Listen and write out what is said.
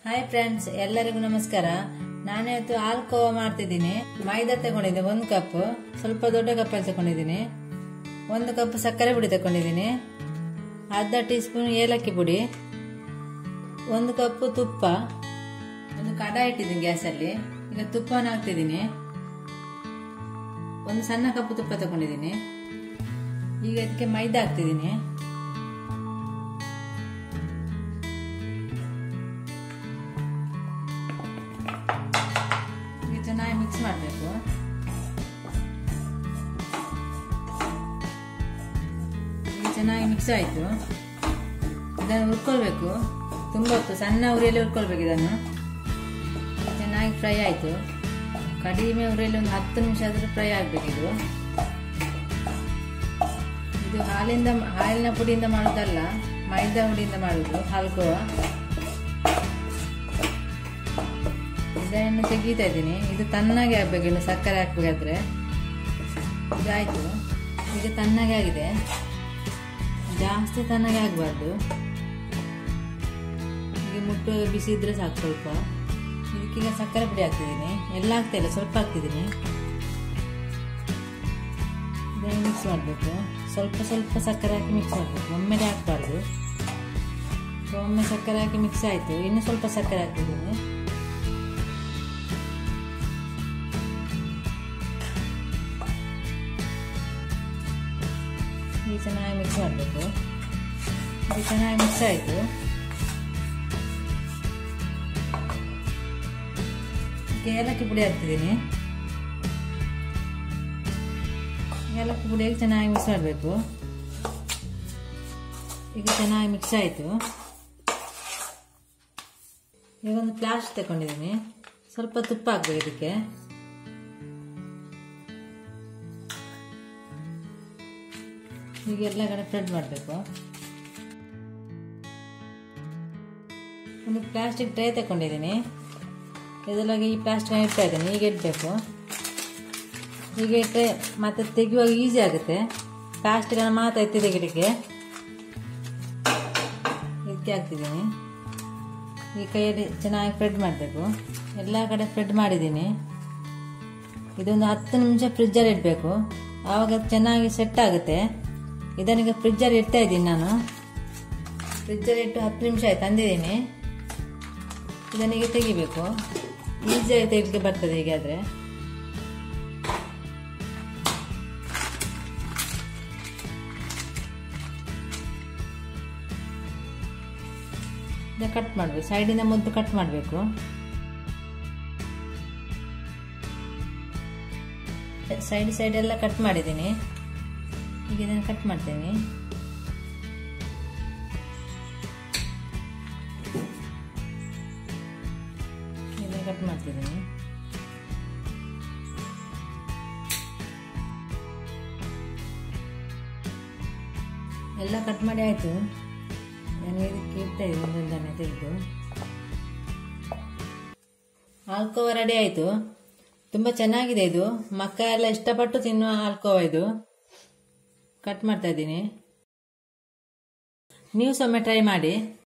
hi friends ಎಲ್ಲರಿಗೂ ನಮಸ್ಕಾರ ನಾನಿವತ್ತು ಹಾಲು ಕೋವಾ ಮಾಡ್ತಿದ್ದೀನಿ ಮೈದಾ ತಗೊಂಡಿದ್ದೆ ಒಂದು ಕಪ್ ಸ್ವಲ್ಪ ದೊಡ್ಡ ಕಪ್ಪಲ್ಲಿ ತಗೊಂಡಿದ್ದೀನಿ ಒಂದು ಕಪ್ ಸಕ್ಕರೆ ಪುಡಿ ತಗೊಂಡಿದ್ದೀನಿ ಅರ್ಧ ಟೀ ಸ್ಪೂನ್ ಏಲಕ್ಕಿ ಪುಡಿ ಒಂದು ಕಪ್ ತುಪ್ಪ ಒಂದು ಕಡಾಯಿ ಇಟ್ಟಿದ್ದೀನಿ ಗ್ಯಾಸಲ್ಲಿ ಈಗ ತುಪ್ಪನ ಹಾಕ್ತಿದ್ದೀನಿ ಒಂದು ಸಣ್ಣ ಕಪ್ ತುಪ್ಪ ತಗೊಂಡಿದ್ದೀನಿ ಈಗ ಇದಕ್ಕೆ ಮೈದಾ ಹಾಕ್ತಿದ್ದೀನಿ ಈಗ ಚೆನ್ನಾಗಿ ಮಿಕ್ಸ್ ಮಾಡಬೇಕು ಈಗ ಚೆನ್ನಾಗಿ ಮಿಕ್ಸ್ ಆಯಿತು ಇದನ್ನು ಹುರ್ಕೊಳ್ಬೇಕು ತುಂಬ ಹೊತ್ತು ಸಣ್ಣ ಉರಿಯಲ್ಲಿ ಹುರ್ಕೊಳ್ಬೇಕು ಇದನ್ನು ಚೆನ್ನಾಗಿ ಫ್ರೈ ಆಯಿತು ಕಡಿಮೆ ಉರಿಯಲ್ಲಿ ಒಂದು ಹತ್ತು ನಿಮಿಷ ಆದರೂ ಫ್ರೈ ಆಗಬೇಕು ಇದು ಇದು ಹಾಲಿಂದ ಹಾಲಿನ ಪುಡಿಯಿಂದ ಮಾಡೋದಲ್ಲ ಮೈದಾ ಹುಡಿಯಿಂದ ಮಾಡೋದು ಹಾಲ್ಕೋವಾ ಇದನ್ನು ತೆಗೀತಾ ಇದ್ದೀನಿ ಇದು ತಣ್ಣಗೆ ಆಗ್ಬೇಕು ಇನ್ನು ಸಕ್ಕರೆ ಹಾಕ್ಬೇಕಾದ್ರೆ ಇದಾಯ್ತು ಈಗ ತಣ್ಣಗೆ ಆಗಿದೆ ಜಾಸ್ತಿ ತಣ್ಣಗೆ ಆಗಬಾರ್ದು ಈಗ ಮುಟ್ಟು ಬಿಸಿ ಇದ್ರೆ ಸಾಕು ಸ್ವಲ್ಪ ಇದಕ್ಕೀಗ ಸಕ್ಕರೆ ಪುಡಿ ಹಾಕ್ತಿದ್ದೀನಿ ಎಲ್ಲ ಹಾಕ್ತಾಯಿಲ್ಲ ಸ್ವಲ್ಪ ಹಾಕ್ತಿದ್ದೀನಿ ಇದನ್ನು ಮಿಕ್ಸ್ ಮಾಡಬೇಕು ಸ್ವಲ್ಪ ಸ್ವಲ್ಪ ಸಕ್ಕರೆ ಹಾಕಿ ಮಿಕ್ಸ್ ಮಾಡಬೇಕು ಒಮ್ಮೆಲೆ ಹಾಕಬಾರ್ದು ಒಮ್ಮೆ ಸಕ್ಕರೆ ಹಾಕಿ ಮಿಕ್ಸ್ ಆಯಿತು ಇನ್ನು ಸ್ವಲ್ಪ ಸಕ್ಕರೆ ಹಾಕ್ತಿದ್ದೀನಿ ಈಗ ಚೆನ್ನಾಗಿ ಮಿಕ್ಸ್ ಮಾಡಬೇಕು ಇದು ಚೆನ್ನಾಗಿ ಮಿಕ್ಸ್ ಆಯಿತು ಏಲಕ್ಕಿ ಪುಡಿ ಹಾಕ್ತಿದ್ದೀನಿ ಏಲಕ್ಕಿ ಪುಡಿಯಾಗಿ ಚೆನ್ನಾಗಿ ಮಿಕ್ಸ್ ಮಾಡಬೇಕು ಈಗ ಚೆನ್ನಾಗಿ ಮಿಕ್ಸ್ ಆಯಿತು ಈಗ ಒಂದು ಪ್ಲಾಸ್ಟ್ ತಗೊಂಡಿದ್ದೀನಿ ಸ್ವಲ್ಪ ತುಪ್ಪ ಹಾಕ್ಬೇಕು ಇದಕ್ಕೆ ಈಗ ಎಲ್ಲ ಕಡೆ ಸ್ಪ್ರೆಡ್ ಮಾಡಬೇಕು ಒಂದು ಪ್ಲಾಸ್ಟಿಕ್ ಟ್ರೇ ತಗೊಂಡಿದ್ದೀನಿ ಇದರೊಳಗೆ ಈ ಪ್ಲಾಸ್ಟಿಕ್ ಇಡ್ತಾ ಇದ್ದೀನಿ ಈಗ ಇಡಬೇಕು ಈಗ ಇಟ್ಟರೆ ಮತ್ತೆ ತೆಗೆಯುವಾಗ ಈಸಿ ಆಗುತ್ತೆ ಪ್ಲಾಸ್ಟಿಕನ್ನು ಮಾತ್ರ ಎತ್ತಿ ತೆಗಿಲಿಕ್ಕೆ ಇದಕ್ಕೆ ಹಾಕ್ತಿದ್ದೀನಿ ಈ ಕೈಯಲ್ಲಿ ಚೆನ್ನಾಗಿ ಸ್ಪ್ರೆಡ್ ಮಾಡಬೇಕು ಎಲ್ಲ ಕಡೆ ಸ್ಪ್ರೆಡ್ ಮಾಡಿದ್ದೀನಿ ಇದೊಂದು ಹತ್ತು ನಿಮಿಷ ಫ್ರಿಜ್ಜಲ್ಲಿ ಇಡಬೇಕು ಆವಾಗ ಚೆನ್ನಾಗಿ ಸೆಟ್ ಆಗುತ್ತೆ ಇದನ್ನೀಗ ಫ್ರಿಜ್ಜಲ್ಲಿ ಇಡ್ತಾ ಇದ್ದೀನಿ ನಾನು ಫ್ರಿಜ್ಜಲ್ಲಿ ಇಟ್ಟು ಹತ್ತು ನಿಮಿಷ ಆಯ್ತು ತಂದಿದ್ದೀನಿ ಇದನ್ನೀಗ ತೆಗಿಬೇಕು ಈಸಿಯಾಗಿ ತೆಗಿಲಿಕ್ಕೆ ಬರ್ತದೆ ಹೀಗಾದರೆ ಕಟ್ ಮಾಡಬೇಕು ಸೈಡಿಂದ ಮೊದಲು ಕಟ್ ಮಾಡಬೇಕು ಸೈಡ್ ಸೈಡ್ ಎಲ್ಲ ಕಟ್ ಮಾಡಿದ್ದೀನಿ ಈಗ ಇದನ್ನು ಕಟ್ ಮಾಡ್ತೇನೆ ಇದನ್ನು ಕಟ್ ಮಾಡ್ತಿದ್ದೀನಿ ಎಲ್ಲ ಕಟ್ ಮಾಡಿ ಆಯಿತು ನಾನು ಇದಕ್ಕೆ ಇಡ್ತಾ ಇದ್ದೀನಿ ಒಂದೊಂದನ್ನೇ ತೆಗೆದು ಆಲ್ಕೋವ ರೆಡಿ ಆಯಿತು ತುಂಬ ಚೆನ್ನಾಗಿದೆ ಇದು ಮಕ್ಕ ಎಲ್ಲ ಇಷ್ಟಪಟ್ಟು ತಿನ್ನುವ ಆಲ್ಕೋವ ಇದು ಕಟ್ ಮಾಡ್ತಾ ಇದ್ದೀನಿ ನೀವು ಸೊಮ್ಮೆ ಟ್ರೈ ಮಾಡಿ